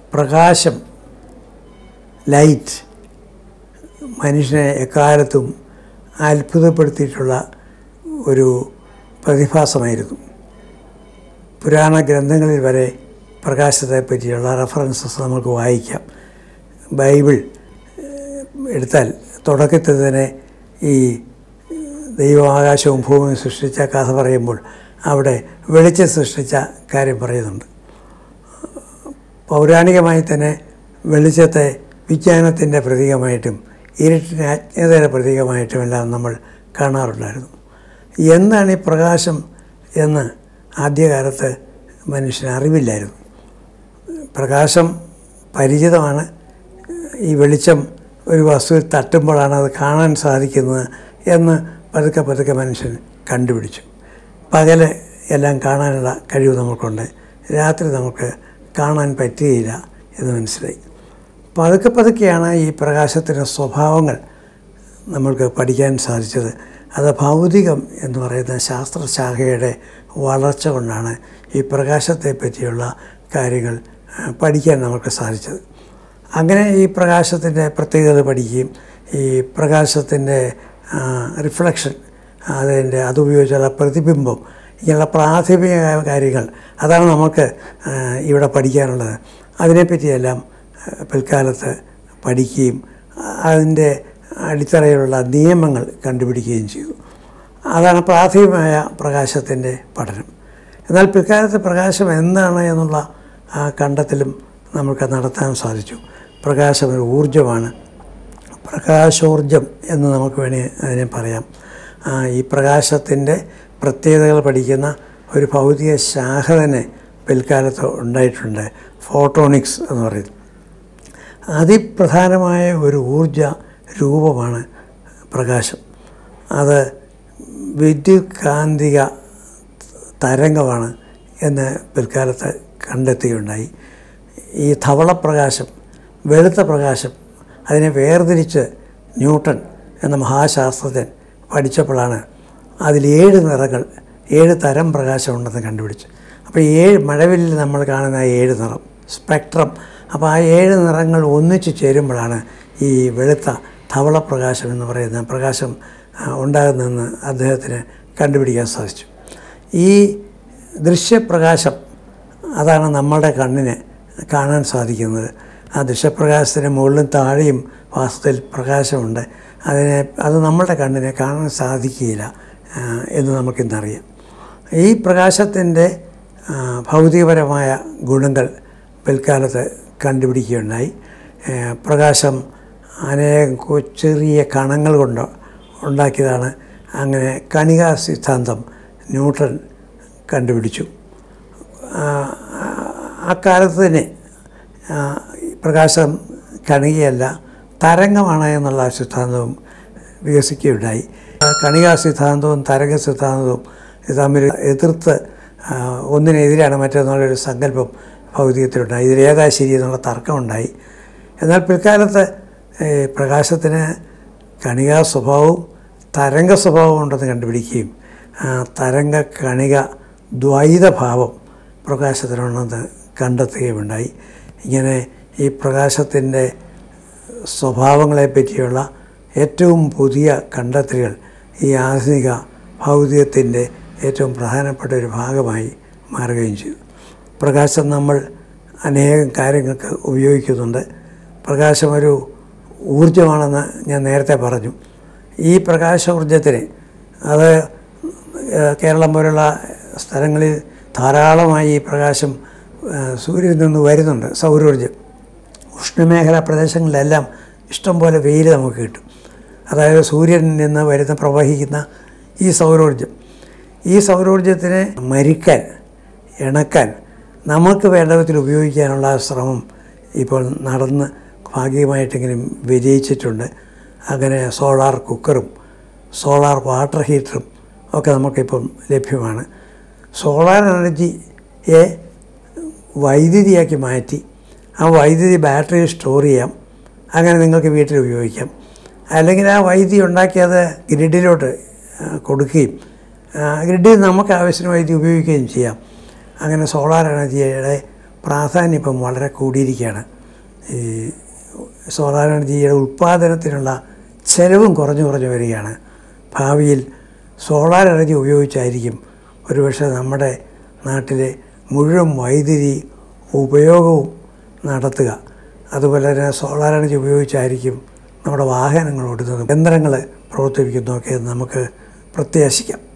പ്രകാശം ലൈറ്റ് മനുഷ്യനെ എക്കാലത്തും അത്ഭുതപ്പെടുത്തിയിട്ടുള്ള ഒരു പ്രതിഭാസമായിരുന്നു പുരാണ ഗ്രന്ഥങ്ങളിൽ വരെ പ്രകാശത്തെ പറ്റിയുള്ള റെഫറൻസസ് നമുക്ക് വായിക്കാം ബൈബിൾ ഏഹ്, എടുത്താൽ തുടക്കത്തിൽ തന്നെ ഈ ദൈവം ആകാശവും ഭൂമിയും സൃഷ്ടിച്ച കഥ പറയുമ്പോൾ അവിടെ വെളിച്ചം സൃഷ്ടിച്ച കാര്യം പറയുന്നുണ്ട് പൗരാണികമായി തന്നെ വെളിച്ചത്തെ വിജ്ഞാനത്തിൻ്റെ പ്രതീകമായിട്ടും ഇരുട്ടിനെ അജ്ഞതയുടെ പ്രതീകമായിട്ടും എല്ലാം നമ്മൾ കാണാറുണ്ടായിരുന്നു എന്താണ് ഈ പ്രകാശം എന്ന് ആദ്യകാലത്ത് മനുഷ്യന് അറിവില്ലായിരുന്നു പ്രകാശം പരിചിതമാണ് ഈ വെളിച്ചം ഒരു വസ്തുവിൽ തട്ടുമ്പോഴാണ് അത് കാണാൻ സാധിക്കുന്നത് എന്ന് പതുക്കെ പതുക്കെ മനുഷ്യൻ കണ്ടുപിടിച്ചു പകല് എല്ലാം കാണാനുള്ള കഴിവ് നമുക്കുണ്ട് രാത്രി നമുക്ക് കാണാൻ പറ്റുകയില്ല എന്ന് മനസ്സിലായി പതുക്കെ പതുക്കെയാണ് ഈ പ്രകാശത്തിൻ്റെ സ്വഭാവങ്ങൾ നമ്മൾക്ക് പഠിക്കാൻ സാധിച്ചത് അത് ഭൗതികം എന്ന് പറയുന്ന ശാസ്ത്രശാഖയുടെ വളർച്ച കൊണ്ടാണ് ഈ പ്രകാശത്തെ പറ്റിയുള്ള കാര്യങ്ങൾ ആ, പഠിക്കാൻ നമുക്ക് സാധിച്ചത് അങ്ങനെ ഈ പ്രകാശത്തിൻ്റെ പ്രത്യേകത പഠിക്കുകയും ഈ പ്രകാശത്തിൻ്റെ റിഫ്ലക്ഷൻ അതിൻ്റെ അതുപയോഗിച്ചുള്ള പ്രതിബിംബം ഇങ്ങനെയുള്ള പ്രാഥമിക കാര്യങ്ങൾ അതാണ് നമുക്ക് ആ, ഇവിടെ പഠിക്കാനുള്ളത് അതിനെപ്പറ്റിയെല്ലാം ആ, പിൽക്കാലത്ത് പഠിക്കുകയും അതിൻ്റെ അടിത്തറയിലുള്ള നിയമങ്ങൾ കണ്ടുപിടിക്കുകയും ചെയ്തു അതാണ് പ്രാഥമികമായ പ്രകാശത്തിൻ്റെ പഠനം എന്നാൽ പിൽക്കാലത്ത് പ്രകാശം എന്താണ് എന്നുള്ള ആ കണ്ടെത്തലും നമുക്ക് നടത്താൻ സാധിച്ചു പ്രകാശം ഒരു ഊർജ്ജമാണ് പ്രകാശോർജം എന്ന് നമുക്ക് വേണേൽ അതിനെ പറയാം ആ, ഈ പ്രകാശത്തിൻ്റെ പ്രത്യേകതകൾ പഠിക്കുന്ന ഒരു ഭൗതിക ശാഖ തന്നെ പിൽക്കാലത്ത് ഉണ്ടായിട്ടുണ്ട് ഫോട്ടോണിക്സ് എന്ന് പറയുന്നത് അതിപ്രധാനമായ ഒരു ഊർജ രൂപമാണ് പ്രകാശം അത് വിദ്യുത് കാന്തിക തരംഗമാണ് എന്ന് പിൽക്കാലത്ത് കണ്ടെത്തുകയുണ്ടായി ഈ ധവളപ്രകാശം വെളുത്ത പ്രകാശം അതിനെ വേർതിരിച്ച് ന്യൂട്ടൺ എന്ന മഹാശാസ്ത്രജ്ഞൻ പഠിച്ചപ്പോഴാണ് അതിൽ ഏഴ് നിറങ്ങൾ ഏഴ് തരം പ്രകാശമുണ്ടെന്ന് കണ്ടുപിടിച്ചു അപ്പോൾ ഏഴ് മഴവില്ലിൽ നമ്മൾ കാണുന്ന ആ ഏഴ് നിറം സ്പെക്ട്രം അപ്പോൾ ആ ഏഴ് നിറങ്ങൾ ഒന്നിച്ച് ചേരുമ്പോഴാണ് ഈ വെളുത്ത ധവളപ്രകാശം എന്ന് പറയുന്ന പ്രകാശം ആ, ഉണ്ടാകുന്നതെന്ന് അദ്ദേഹത്തിന് കണ്ടുപിടിക്കാൻ സാധിച്ചു ഈ ദൃശ്യപ്രകാശം അതാണ് നമ്മളുടെ കണ്ണിന് കാണാൻ സാധിക്കുന്നത് ആ ദൃശ്യപ്രകാശത്തിന് മുകളിലും താഴെയും വാസ്തവത്തിൽ പ്രകാശമുണ്ട് അതിനെ അത് നമ്മളുടെ കണ്ണിനെ കാണാൻ സാധിക്കുകയില്ല ആ, എന്ന് നമുക്കിന്നറിയാം ഈ പ്രകാശത്തിൻ്റെ ആ, ഭൗതികപരമായ ഗുണങ്ങൾ പിൽക്കാലത്ത് കണ്ടുപിടിക്കുകയുണ്ടായി ഏ, പ്രകാശം അനേകം കൊ- ചെറിയ കണങ്ങൾ കൊണ്ട് ഉണ്ടാക്കിയതാണ് അങ്ങനെ കണികാ സിദ്ധാന്തം ന്യൂട്ടൺ കണ്ടുപിടിച്ചു ആ, അക്കാലത്ത് തന്നെ ആ, ഈ പ്രകാശം കണികയല്ല തരംഗമാണ് എന്നുള്ള സിദ്ധാന്തവും വികസിക്കുകയുണ്ടായി ആ കണികാ സിദ്ധാന്തവും തരംഗ സിദ്ധാന്തവും ഇത് തമ്മിൽ എതിർത്ത് ആ, ഒന്നിനെതിരാണ് മറ്റൊന്നുള്ളൊരു സങ്കല്പം ഭൗതികത്തിലുണ്ടായി ഇതിലേതാ ശരി എന്നുള്ള തർക്കമുണ്ടായി എന്നാൽ പിൽക്കാലത്ത് ഈ പ്രകാശത്തിന് കണികാ സ്വഭാവവും തരംഗ സ്വഭാവവും ഉണ്ടെന്ന് കണ്ടുപിടിക്കുകയും ആ തരംഗ കണിക ദ്വൈതഭാവം പ്രകാശത്തിനുണ്ടെന്ന് കണ്ടെത്തുകയുമുണ്ടായി ഇങ്ങനെ ഈ പ്രകാശത്തിൻ്റെ സ്വഭാവങ്ങളെ പറ്റിയുള്ള ഏറ്റവും പുതിയ കണ്ടെത്തലുകൾ ഈ ആധുനിക ഭൗതികത്തിൻ്റെ ഏറ്റവും പ്രധാനപ്പെട്ട ഒരു ഭാഗമായി മാറുകയും ചെയ്തു പ്രകാശം നമ്മൾ അനേകം കാര്യങ്ങൾക്ക് ഉപയോഗിക്കുന്നുണ്ട് പ്രകാശം ഒരു ഊർജ്ജമാണെന്ന് ഞാൻ നേരത്തെ പറഞ്ഞു ഈ പ്രകാശോർജ്ജത്തിന് അത് ഏഹ്, കേരളം പോലുള്ള സ്ഥലങ്ങളിൽ ധാരാളമായി ഈ പ്രകാശം ഏഹ്, സൂര്യനിൽ നിന്ന് വരുന്നുണ്ട് സൗരോർജ്ജം ഉഷ്ണമേഖലാ പ്രദേശങ്ങളിലെല്ലാം ഇഷ്ടംപോലെ വെയിൽ നമുക്ക് കിട്ടും അതായത് സൂര്യനിൽ നിന്ന് വരുന്ന പ്രവഹിക്കുന്ന ഈ സൗരോർജ്ജം ഈ സൗരോർജ്ജത്തിനെ മരിക്കാൻ ഇണക്കാൻ നമുക്ക് വേണ്ട വിധത്തിൽ ഉപയോഗിക്കാനുള്ള ശ്രമം ഇപ്പോൾ നടന്ന് ഭാഗികമായിട്ടെങ്കിലും വിജയിച്ചിട്ടുണ്ട് അങ്ങനെ സോളാർ കുക്കറും സോളാർ വാട്ടർ ഹീറ്ററും ഒക്കെ നമുക്കിപ്പം ലഭ്യമാണ് സോളാർ എനർജിയെ വൈദ്യുതിയാക്കി മാറ്റി ആ വൈദ്യുതി ബാറ്ററിയിൽ സ്റ്റോർ ചെയ്യാം അങ്ങനെ നിങ്ങൾക്ക് വീട്ടിൽ ഉപയോഗിക്കാം അല്ലെങ്കിൽ ആ വൈദ്യുതി ഉണ്ടാക്കി അത് ഗ്രിഡിലോട്ട് ആ, കൊടുക്കുകയും ആ, ഗ്രിഡിൽ നമുക്ക് ആവശ്യത്തിന് വൈദ്യുതി ഉപയോഗിക്കുകയും ചെയ്യാം അങ്ങനെ സോളാർ എനർജിയുടെ പ്രാധാന്യം ഇപ്പം വളരെ കൂടിയിരിക്കുകയാണ് ഈ സോളാർ എനർജിയുടെ ഉൽപ്പാദനത്തിനുള്ള ചെലവും കുറഞ്ഞു കുറഞ്ഞു വരികയാണ് ഭാവിയിൽ സോളാർ എനർജി ഉപയോഗിച്ചായിരിക്കും ഒരുപക്ഷെ നമ്മുടെ നാട്ടിലെ മുഴുവൻ വൈദ്യുതി ഉപയോഗവും നടത്തുക അതുപോലെ തന്നെ സോളാർ എനർജി ഉപയോഗിച്ചായിരിക്കും നമ്മുടെ വാഹനങ്ങൾ ഓടുന്നതും യന്ത്രങ്ങൾ പ്രവർത്തിപ്പിക്കുന്നതൊക്കെ നമുക്ക് പ്രത്യാശിക്കാം